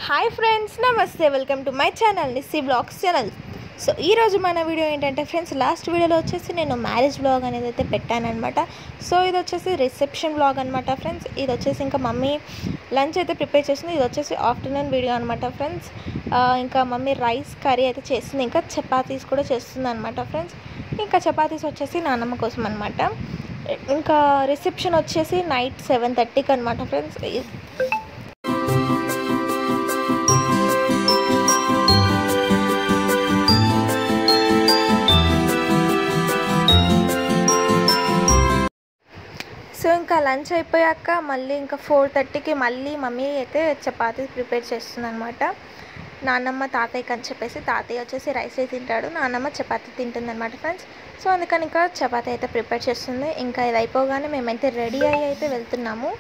hi friends నమస్తే welcome to my channel Nissy vlogs channel so ఈరోజు మన video ఏంటంటే ఫ్రెండ్స్ లాస్ట్ వీడియోలో వచ్చేసి నేను మ్యారేజ్ బ్లాగ్ అనేది అయితే పెట్టానమాట సో ఇది వచ్చేసి రిసెప్షన్ బ్లాగ్ అనమాట ఫ్రెండ్స్ ఇది వచ్చేసి ఇంకా మమ్మీ లంచ్ అయితే ప్రిపేర్ చేసింది ఇది వచ్చేసి ఆఫ్టర్నూన్ వీడియో అనమాట ఫ్రెండ్స్ ఇంకా మమ్మీ రైస్ కర్రీ అయితే చేస్తుంది ఇంకా చపాతీస్ కూడా చేస్తుంది అనమాట ఫ్రెండ్స్ ఇంకా చపాతీస్ వచ్చేసి నాన్నమ్మ కోసం అనమాట ఇంకా రిసెప్షన్ వచ్చేసి నైట్ సెవెన్ థర్టీకి అనమాట ఫ్రెండ్స్ సో ఇంకా లంచ్ అయిపోయాక మళ్ళీ ఇంకా ఫోర్ థర్టీకి మళ్ళీ మమ్మీ అయితే చపాతీ ప్రిపేర్ చేస్తుంది అనమాట నాన్నమ్మ తాతయ్యకి అని చెప్పేసి తాతయ్య వచ్చేసి రైస్ అయితే తింటాడు నాన్నమ్మ చపాతీ తింటుంది అనమాట ఫ్రెండ్స్ సో అందుకని ఇంకా చపాతీ అయితే ప్రిపేర్ చేస్తుంది ఇంకా ఇది అయిపోగానే మేమైతే రెడీ అయ్యి అయితే వెళ్తున్నాము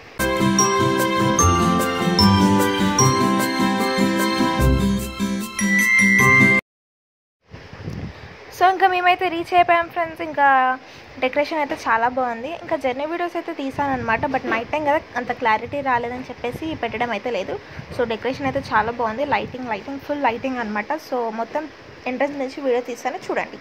సో ఇంకా మేమైతే రీచ్ అయిపోయాం ఫ్రెండ్స్ ఇంకా డెకరేషన్ అయితే చాలా బాగుంది ఇంకా జర్నీ వీడియోస్ అయితే తీసాను అనమాట బట్ నైట్ టైం కదా అంత క్లారిటీ రాలేదని చెప్పేసి పెట్టడం అయితే లేదు సో డెకరేషన్ అయితే చాలా బాగుంది లైటింగ్ లైటింగ్ ఫుల్ లైటింగ్ అనమాట సో మొత్తం ఎంట్రన్స్ నుంచి వీడియో తీసాను చూడండి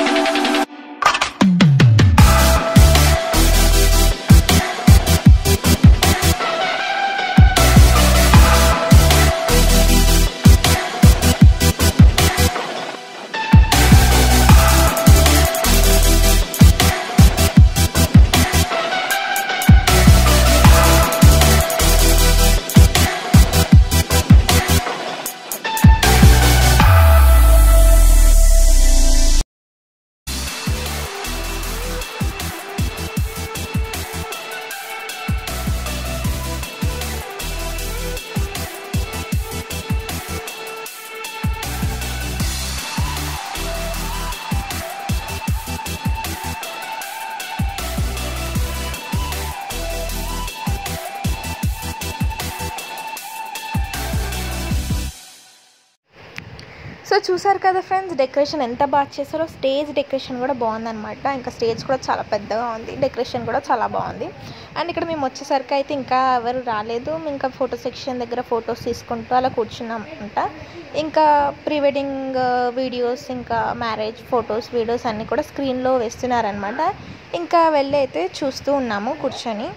సో చూసారు కదా ఫ్రెండ్స్ డెకరేషన్ ఎంత బాగా చేశారో స్టేజ్ డెకరేషన్ కూడా బాగుందన్నమాట ఇంకా స్టేజ్ కూడా చాలా పెద్దగా ఉంది డెకరేషన్ కూడా చాలా బాగుంది అండ్ ఇక్కడ మేము వచ్చేసరికి అయితే ఇంకా ఎవరు రాలేదు ఇంకా ఫోటో సెక్షన్ దగ్గర ఫొటోస్ తీసుకుంటూ అలా కూర్చున్నాం అంట ఇంకా ప్రీ వెడ్డింగ్ వీడియోస్ ఇంకా మ్యారేజ్ ఫొటోస్ వీడియోస్ అన్నీ కూడా స్క్రీన్లో వేస్తున్నారనమాట ఇంకా వెళ్ళి అయితే చూస్తూ ఉన్నాము కూర్చొని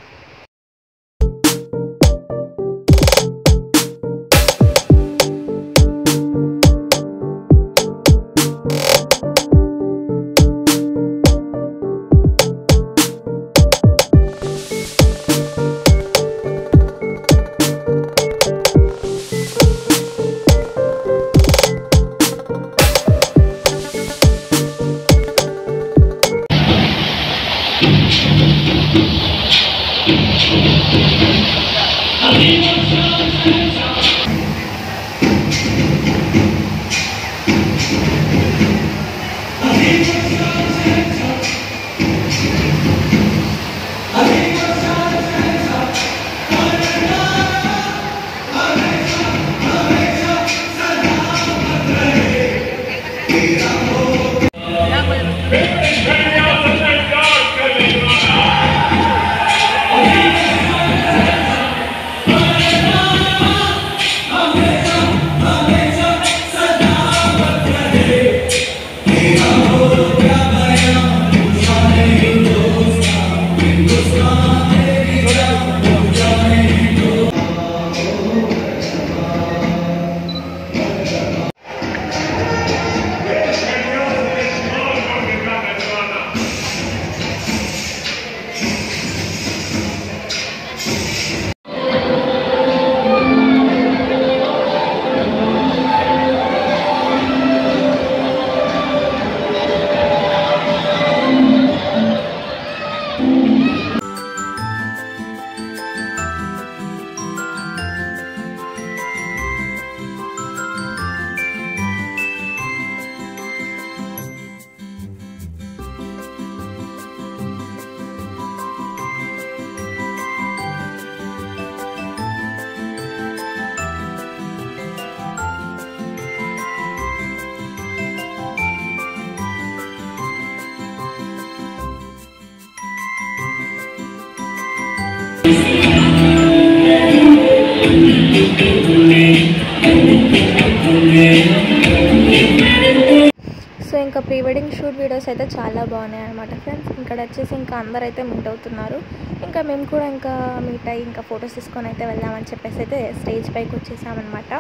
ఇంకా ప్రీ వెడ్డింగ్ షూట్ వీడియోస్ అయితే చాలా బాగున్నాయి అనమాట ఫ్రెండ్స్ ఇక్కడ వచ్చేసి ఇంకా అందరు అయితే మీట్ అవుతున్నారు ఇంకా మేము కూడా ఇంకా మీట్ అయ్యి ఇంకా ఫొటోస్ తీసుకొని అయితే వెళ్దామని చెప్పేసి అయితే స్టేజ్ పైకి వచ్చేసామన్నమాట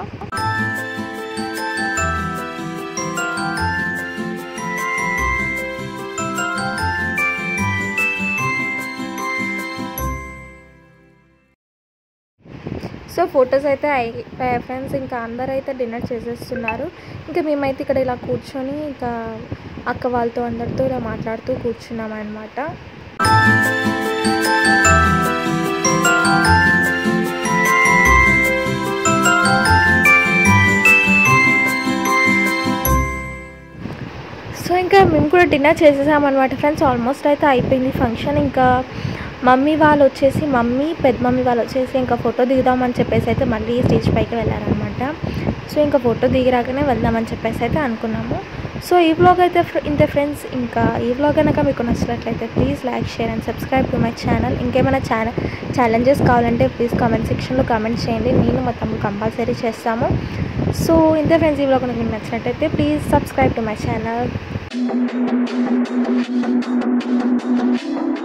సో ఫొటోస్ అయితే అయిపోయాయి ఫ్రెండ్స్ ఇంకా అందరూ అయితే డిన్నర్ చేసేస్తున్నారు ఇంకా మేమైతే ఇక్కడ ఇలా కూర్చొని ఇంకా అక్క వాళ్ళతో అందరితో ఇలా మాట్లాడుతూ కూర్చున్నాం అనమాట సో ఇంకా మేము కూడా డిన్నర్ చేసేసామన్నమాట ఫ్రెండ్స్ ఆల్మోస్ట్ అయితే అయిపోయింది ఫంక్షన్ ఇంకా మమ్మీ వాళ్ళు వచ్చేసి మమ్మీ పెద్ద మమ్మీ వాళ్ళు వచ్చేసి ఇంకా ఫోటో దిగుదామని చెప్పేసి అయితే మళ్ళీ స్టేజ్ పైకి వెళ్ళారనమాట సో ఇంకా ఫోటో దిగిరాకనే వెళ్దామని చెప్పేసి అయితే అనుకున్నాము సో ఈ వ్లాగ్ అయితే ఇంతే ఫ్రెండ్స్ ఇంకా ఈ వ్లాగ్ కనుక మీకు నచ్చినట్లయితే please like share and subscribe to my channel ఇంకేమైనా ఛానల్ ఛాలెంజెస్ కావాలంటే ప్లీజ్ కామెంట్ సెక్షన్లో కామెంట్ చేయండి నేను మా తమ్ముడు కంపల్సరీ చేస్తాము సో ఇంతే ఫ్రెండ్స్ ఈ వ్లాగ్ కనుక మీకు నచ్చినట్లయితే please subscribe to my channel